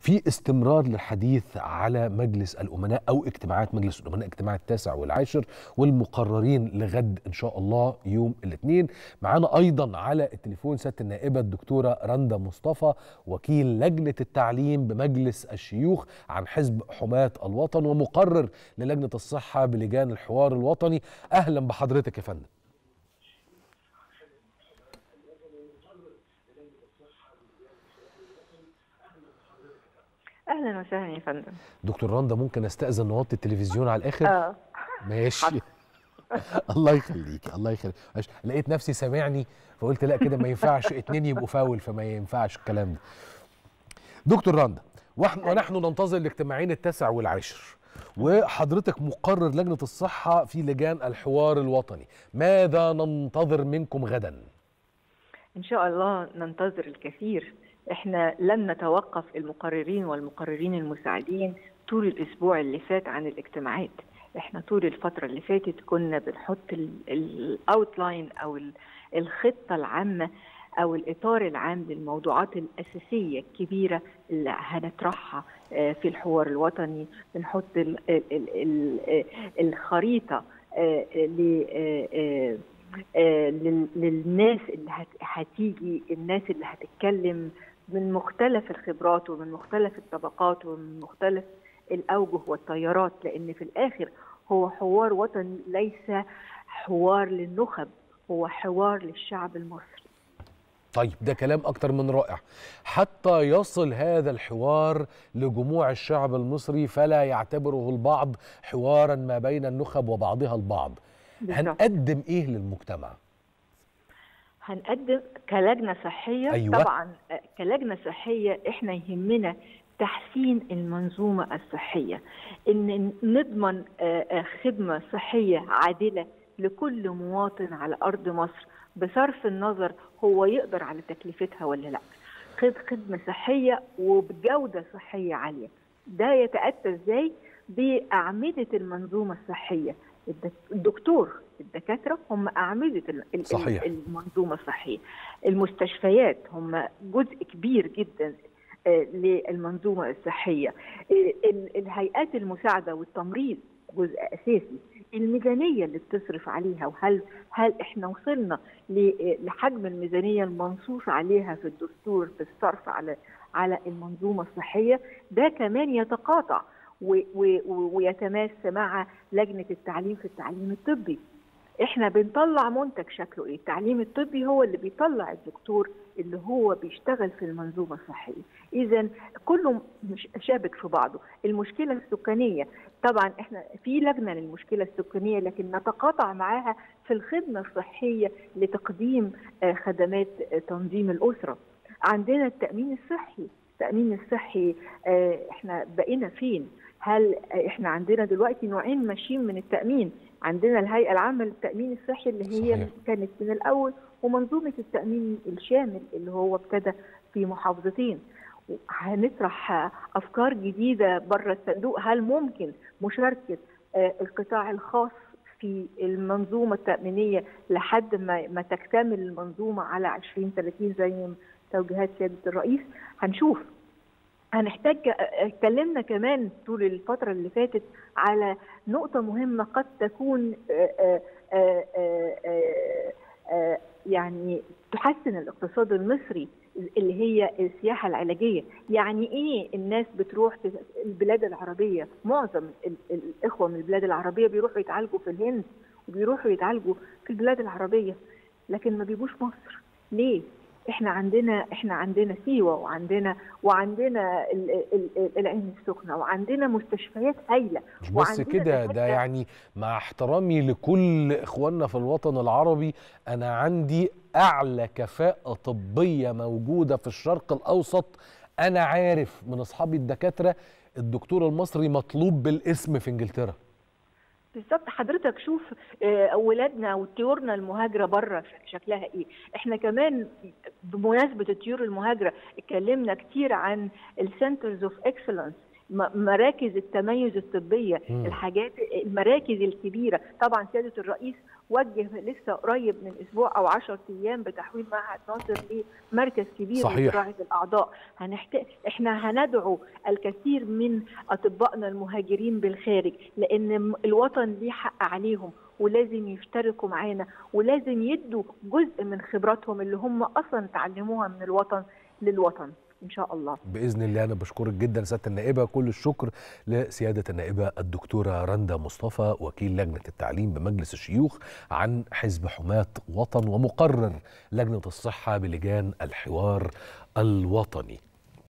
في استمرار للحديث على مجلس الأمناء أو اجتماعات مجلس الأمناء اجتماع التاسع والعاشر والمقررين لغد إن شاء الله يوم الاثنين معانا أيضا على التليفون سيادة النائبة الدكتورة رندا مصطفى وكيل لجنة التعليم بمجلس الشيوخ عن حزب حماة الوطن ومقرر للجنة الصحة بلجان الحوار الوطني أهلا بحضرتك يا فندم اهلا وسهلا يا فندم دكتور رندا ممكن استأذن نوطي التلفزيون على الآخر اه ماشي الله يخليكي الله يخليك معلش، لقيت نفسي سامعني فقلت لا كده ما ينفعش اتنين يبقوا فاول فما ينفعش الكلام ده دكتور رندا وإحنا- ونحن ننتظر الاجتماعين التاسع والعاشر وحضرتك مقرر لجنة الصحة في لجان الحوار الوطني ماذا ننتظر منكم غدا ان شاء الله ننتظر الكثير احنا لن نتوقف المقررين والمقررين المساعدين طول الاسبوع اللي فات عن الاجتماعات احنا طول الفترة اللي فاتت كنا بنحط الاوتلاين او ال- الخطة العامة او الاطار العام للموضوعات الاساسية الكبيرة اللي هنطرحها آه، في الحوار الوطني بنحط ال- ال- ال- ال- الخريطة آه، ل آه، آه، آه، لل- للناس اللي هت- هتيجي الناس اللي هتتكلم من مختلف الخبرات ومن مختلف الطبقات ومن مختلف الأوجه والتيارات لأن في الآخر هو حوار وطني ليس حوار للنخب هو حوار للشعب المصري طيب ده كلام أكتر من رائع حتى يصل هذا الحوار لجموع الشعب المصري فلا يعتبره البعض حوارا ما بين النخب وبعضها البعض بالظبط. هنقدم إيه للمجتمع هنقدم كلجنة صحية أيوة. طبعا آه، كلجنة صحية احنا يهمنا تحسين المنظومة الصحية ان نضمن آه، آه، خدمة صحية عادلة لكل مواطن على أرض مصر بصرف النظر هو يقدر على تكلفتها ولا لا خد خدمة صحية وبجودة صحية عالية ده يتأتى ازاي بأعمدة المنظومة الصحية الدك- الدكتور الدكاترة هم أعمدة ال- ال- صحيح. المنظومة الصحية المستشفيات هم جزء كبير جدا آه، للمنظومة الصحية آه، ال- الهيئات المساعدة والتمريض جزء أساسي الميزانية اللي بتصرف عليها وهل هل احنا وصلنا ل- لحجم الميزانية المنصوص عليها في الدستور في الصرف على على المنظومة الصحية ده كمان يتقاطع و- و- و- ويتماس مع لجنة التعليم في التعليم الطبي احنا بنطلع منتج شكله ايه التعليم الطبي هو اللي بيطلع الدكتور اللي هو بيشتغل في المنظومة الصحية اذا كله مش شابك في بعضه المشكلة السكانية طبعا احنا في لجنة للمشكلة السكانية لكن نتقاطع معاها في الخدمة الصحية لتقديم آه، خدمات آه، تنظيم الأسرة عندنا التأمين الصحي التأمين الصحي آه، احنا بقينا فين هل آه، احنا عندنا دلوقتي نوعين ماشيين من التأمين عندنا الهيئة العامة للتأمين الصحي اللي هي صحيح. كانت من الأول ومنظومة التأمين الشامل اللي هو ابتدى في محافظتين هنطرح آه، أفكار جديدة بره الصندوق هل ممكن مشاركة آه، القطاع الخاص في المنظومة التأمينية لحد ما ما تكتمل المنظومة على 2030 زي ما توجيهات سيادة الرئيس هنشوف هنحتاج اتكلمنا كمان طول الفترة اللي فاتت على نقطة مهمة قد تكون آه، آه، آه، آه، آه، آه، يعني تحسن الاقتصاد المصري اللي هي السياحة العلاجية يعني ايه الناس بتروح ت- البلاد العربية معظم ال- الإخوة من البلاد العربية بيروحوا يتعالجوا في الهند وبيروحوا يتعالجوا في البلاد العربية لكن ما بيجوش مصر ليه؟ احنا عندنا احنا عندنا سيوه وعندنا وعندنا ال- ال- ال- العين السخنه وعندنا مستشفيات هايله مش بس وعندنا كده ده دكاترة- يعني مع احترامي لكل اخواننا في الوطن العربي انا عندي اعلى كفاءة طبية موجودة في الشرق الاوسط انا عارف من اصحابي الدكاترة الدكتور المصري مطلوب بالاسم في انجلترا بالظبط حضرتك شوف آه، اولادنا وطيورنا المهاجره بره شكلها ايه احنا كمان بمناسبه الطيور المهاجره اتكلمنا كتير عن السنترز اوف اكسلنس مراكز التميز الطبيه مم. الحاجات المراكز الكبيره طبعا سياده الرئيس وجه لسه قريب من اسبوع او 10 ايام بتحويل معهد ناصر لمركز كبير صحيح. لزراعه الاعضاء هنحتاج احنا هندعو الكثير من اطبائنا المهاجرين بالخارج لان الوطن ليه حق عليهم ولازم يشتركوا معانا ولازم يدوا جزء من خبراتهم اللي هم اصلا اتعلموها من الوطن للوطن ان شاء الله باذن الله انا بشكرك جدا سياده النائبه كل الشكر لسياده النائبه الدكتوره رندا مصطفى وكيل لجنه التعليم بمجلس الشيوخ عن حزب حماه وطن ومقرر لجنه الصحه بلجان الحوار الوطني